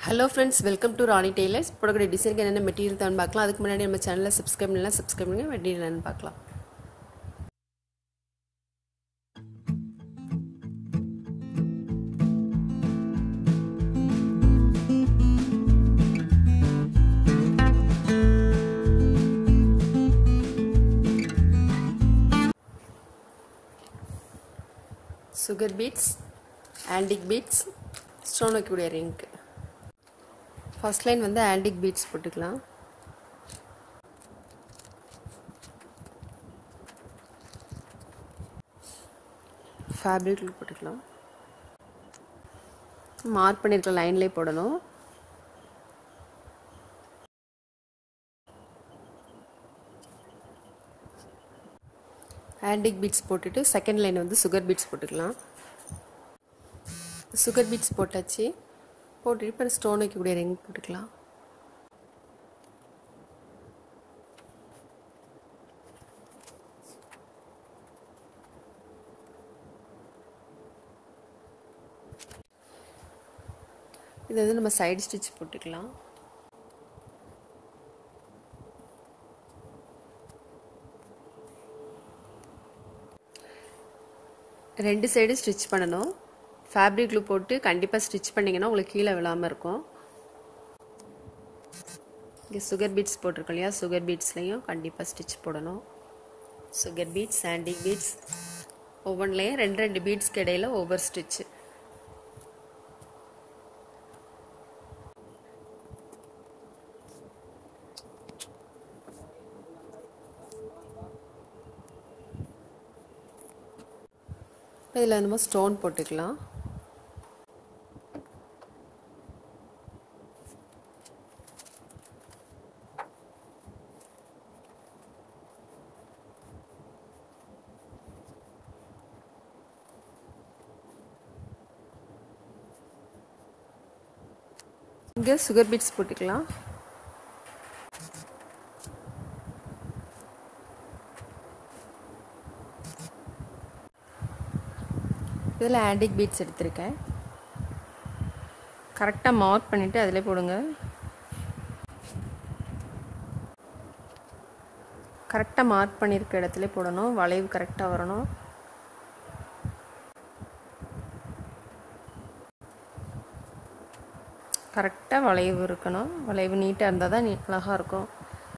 hello friends welcome to Rani tailors போடக்கூடிய டிசைனுக்கு என்னென்ன மெட்டீரியல் தான் பார்க்கலாம் அதுக்கு முன்னாடி நம்ம சேனலை சப்ஸ்கிரைப் பண்ணலாம் சப்ஸ்கிரைப் பண்ணுங்க மெட்டீரியல் என்னன்னு பார்க்கலாம் sugar beads antique beads stone வைக்கக்கூடிய ரிங்க் ஃபர்ஸ்ட் லைன் வந்து ஆன்டிக் பீட்ஸ் போட்டுக்கலாம் ஃபேப்ரிக்கில் போட்டுக்கலாம் மார்க் பண்ணியிருக்க லைன்லேயே போடணும் ஆன்டிக் பீட்ஸ் போட்டுட்டு செகண்ட் லைன் வந்து சுகர் பீட்ஸ் போட்டுக்கலாம் சுகர் பீட்ஸ் போட்டாச்சு போட்டுட்டு இப்போ ஸ்டோன் வைக்கக்கூடிய ரிங் போட்டுக்கலாம் இது வந்து நம்ம சைடு ஸ்டிச் போட்டுக்கலாம் ரெண்டு சைடு ஸ்டிச் பண்ணணும் ஃபேப்ரிக் க்ளூ போட்டு கண்டிப்பாக ஸ்டிச் பண்ணிங்கன்னா உங்களுக்கு கீழே விழாமல் இருக்கும் இங்கே சுகர் பீட்ஸ் போட்டிருக்கோம் இல்லையா சுகர் பீட்ஸ்லேயும் கண்டிப்பாக ஸ்டிச் போடணும் சுகர் பீட்ஸ் சாண்டிக் பீட்ஸ் ஒவ்வொன்றுலேயும் ரெண்டு ரெண்டு பீட்ஸ்க்கு இடையில ஒவ்வொரு ஸ்டிச்சு இதில் நம்ம ஸ்டோன் போட்டுக்கலாம் இங்கே சுகர் பீட்ஸ் போட்டுக்கலாம் இதில் ஆன்டிக் பீட்ஸ் எடுத்திருக்கேன் கரெக்டாக மார்க் பண்ணிவிட்டு அதிலே போடுங்க கரெக்டாக மார்க் பண்ணியிருக்க இடத்துல போடணும் வளைவு கரெக்டாக வரணும் கரெக்டாக வளைவு இருக்கணும் வளைவு நீட்டாக இருந்தால் தான் நீ அழகாக இருக்கும்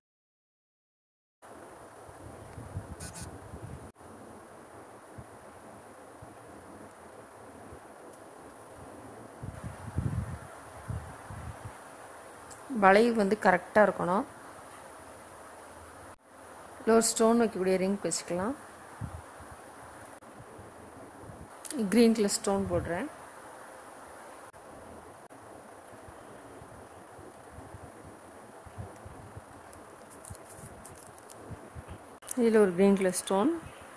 வளைவு வந்து கரெக்டாக இருக்கணும் இல்லை ஒரு ஸ்டோன் வைக்கக்கூடிய ரிங் வச்சுக்கலாம் க்ரீன் கலர் ஸ்டோன் போடுறேன் இதில் ஒரு க்ரீன் கலர் ஸ்டோன்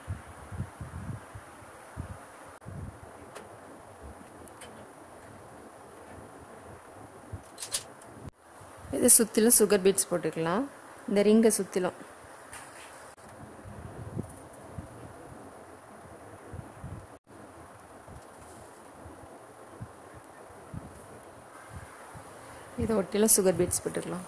இது சுற்றிலும் சுகர் பீட்ஸ் போட்டுக்கலாம் இந்த ரிங்கை சுற்றிலும் இதை ஒட்டிலும் சுகர் பீட்ஸ் போட்டுக்கலாம்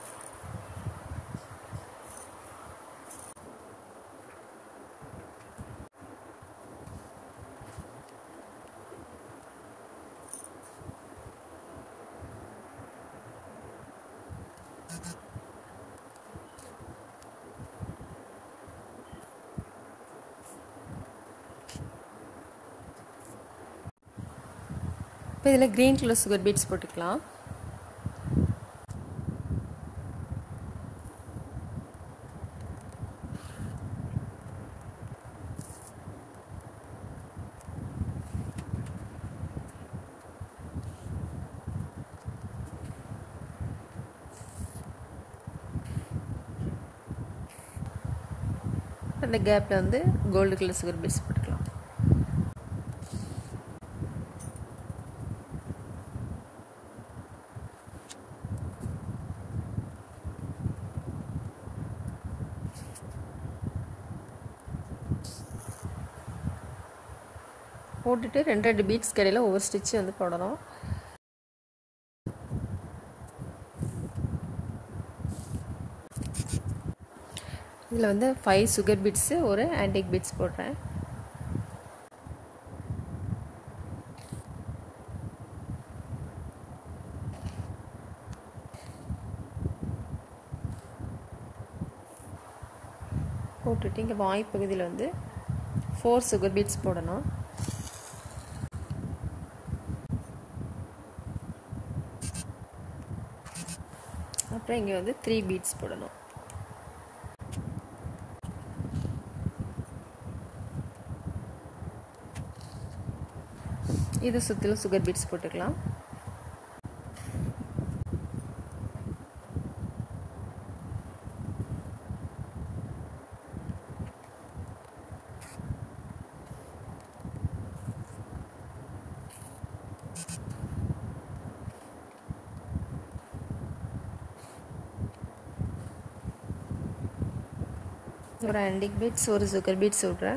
இப்போ இதில் க்ரீன் கலர் சுகர் பீட்ஸ் போட்டுக்கலாம் அந்த கேப்பில் வந்து கோல்டு கலர் சுகர் பீட்ஸ் போட்டுக்கலாம் போட்டுட்டு ரெண்டு ரெண்டு பீட்ஸ் கடையில் ஒவ்வொரு ஸ்டிச்சு வந்து போடணும் இதில் வந்து ஃபைவ் சுகர் பீட்ஸு ஒரு ஆன்டிக் பீட்ஸ் போடுறேன் போட்டுட்டு இங்கே வாய்ப்பகுதியில் வந்து ஃபோர் சுகர் பீட்ஸ் போடணும் அப்புறம் இங்கே வந்து த்ரீ பீட்ஸ் போடணும் இது சுற்றிலும் சுகர் பீட்ஸ் போட்டுக்கலாம் ஒரு ஆண்டிக் பீட்ஸ் ஒரு சுகர் பீட்ஸ் விட்றேன்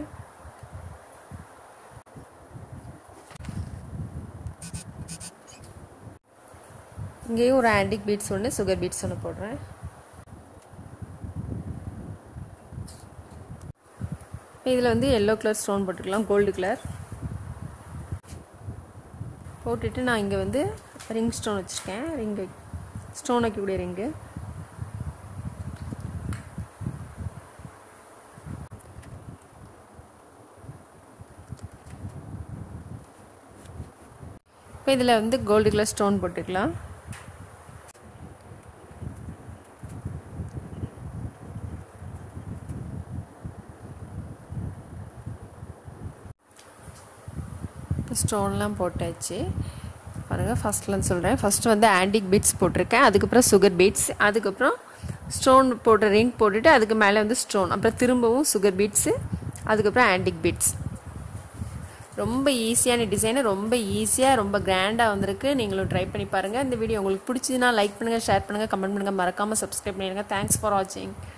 இங்கேயும் ஒரு ஆண்டிக் பீட்ஸ் ஒன்று சுகர் பீட்ஸ் ஒன்று போடுறேன் இதில் வந்து எல்லோ கலர் ஸ்டோன் போட்டுக்கலாம் கோல்டு கலர் போட்டுட்டு நான் இங்கே வந்து ரிங் ஸ்டோன் வச்சுருக்கேன் ரிங்கு ஸ்டோன் வைக்கக்கூடிய ரிங்கு இப்போ இதில் வந்து கோல்டு கலர் ஸ்டோன் போட்டுக்கலாம் இப்போ ஸ்டோன்லாம் போட்டாச்சு பாருங்கள் ஃபஸ்ட்லாம் சொல்கிறேன் ஃபஸ்ட்டு வந்து ஆன்டிக் பீட்ஸ் போட்டிருக்கேன் அதுக்கப்புறம் சுகர் பீட்ஸ் அதுக்கப்புறம் ஸ்டோன் போட்ட ரிங் போட்டுட்டு அதுக்கு மேலே வந்து ஸ்டோன் அப்புறம் திரும்பவும் சுகர் பீட்ஸு அதுக்கப்புறம் ஆன்டிக் பீட்ஸ் ரொம்ப ஈஸியான டிசைனு ரொம்ப ஈஸியாக ரொம்ப கிராண்டாக வந்திருக்கு நீங்களும் ட்ரை பண்ணி பாருங்கள் இந்த வீடியோ உங்களுக்கு பிடிச்சதுன்னா லைக் பண்ணுங்கள் ஷேர் பண்ணுங்கள் கமெண்ட் பண்ணுங்கள் மறக்காமல் சப்ஸ்கிரைப் பண்ணிடுங்க தேங்க்ஸ் ஃபார் வாட்சிங்